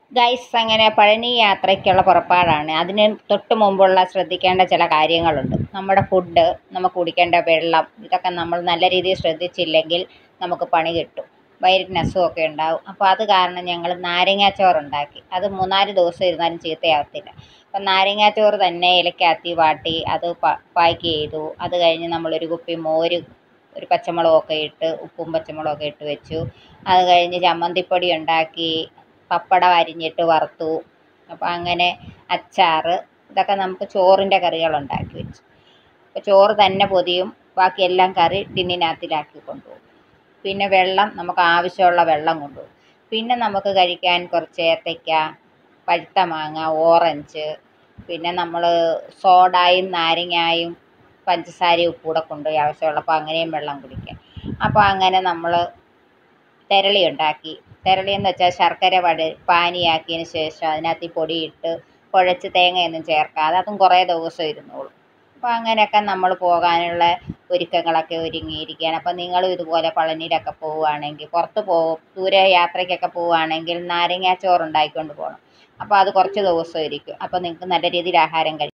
guys അങ്ങനെ പഴനി യാത്രയ്ക്കുള്ള പുറപ്പാടാണ് അതിന് തൊട്ട് മുമ്പുള്ള ശ്രദ്ധിക്കേണ്ട ചില കാര്യങ്ങളുണ്ട് നമ്മുടെ ഫുഡ് നമുക്ക് കുടിക്കേണ്ട വെള്ളം ഇതൊക്കെ നമ്മൾ നല്ല രീതിയിൽ ശ്രദ്ധിച്ചില്ലെങ്കിൽ നമുക്ക് പണി കിട്ടും വയറിന് അസുഖമൊക്കെ ഉണ്ടാവും അപ്പോൾ അത് കാരണം ഞങ്ങൾ നാരങ്ങാച്ചോറ് ഉണ്ടാക്കി അത് മൂന്നാല് ദിവസം ഇരുന്നാലും ചീത്തയാവത്തില്ല അപ്പം നാരങ്ങാച്ചോറ് തന്നെ ഇലക്കകത്തി വാട്ടി അത് പാക്ക് ചെയ്തു അത് കഴിഞ്ഞ് നമ്മളൊരു കുപ്പി മോര് ഒരു പച്ചമുളകൊക്കെ ഇട്ട് ഉപ്പും പച്ചമുളകൊക്കെ ഇട്ട് വെച്ചു അത് കഴിഞ്ഞ് ചമ്മന്തിപ്പൊടി ഉണ്ടാക്കി പപ്പടം അരിഞ്ഞിട്ട് വറുത്തു അപ്പോൾ അങ്ങനെ അച്ചാർ ഇതൊക്കെ നമുക്ക് ചോറിൻ്റെ കറികൾ ഉണ്ടാക്കി വെച്ചു അപ്പോൾ ചോറ് തന്നെ പൊതിയും ബാക്കിയെല്ലാം കറി ടിന്നിനകത്തിലാക്കി കൊണ്ടുപോകും പിന്നെ വെള്ളം നമുക്ക് ആവശ്യമുള്ള വെള്ളം കൊണ്ടുപോകും പിന്നെ നമുക്ക് കഴിക്കാൻ കുറച്ച് ഏത്തയ്ക്ക പഴുത്ത മാങ്ങ ഓറഞ്ച് പിന്നെ നമ്മൾ സോഡായും നാരങ്ങായും പഞ്ചസാരയും ഉപ്പും കൂടെ കൊണ്ടുപോയി ആവശ്യമുള്ളപ്പോൾ അങ്ങനെയും വെള്ളം കുടിക്കാം അപ്പോൾ അങ്ങനെ നമ്മൾ തെരളി ഉണ്ടാക്കി തെരളി എന്ന് വെച്ചാൽ ശർക്കര വട പാനിയാക്കിയതിന് ശേഷം അതിനകത്ത് ഈ പൊടിയിട്ട് കുഴച്ച് തേങ്ങയൊന്നും ചേർക്കാതെ അതും കുറേ ദിവസം ഇരുന്നോളും അപ്പോൾ അങ്ങനെയൊക്കെ നമ്മൾ പോകാനുള്ള ഒരുക്കങ്ങളൊക്കെ ഒരുങ്ങിയിരിക്കുകയാണ് അപ്പോൾ നിങ്ങളും ഇതുപോലെ പളനിയിലൊക്കെ പോവുകയാണെങ്കിൽ പുറത്ത് പോകും ദൂരെ യാത്രയ്ക്കൊക്കെ പോവുകയാണെങ്കിൽ നാരങ്ങാച്ചോറ് ഉണ്ടാക്കിക്കൊണ്ട് പോകണം അപ്പോൾ അത് കുറച്ച് ദിവസം ഇരിക്കും അപ്പോൾ നിങ്ങൾക്ക് നല്ല രീതിയിൽ ആഹാരം കഴിക്കാം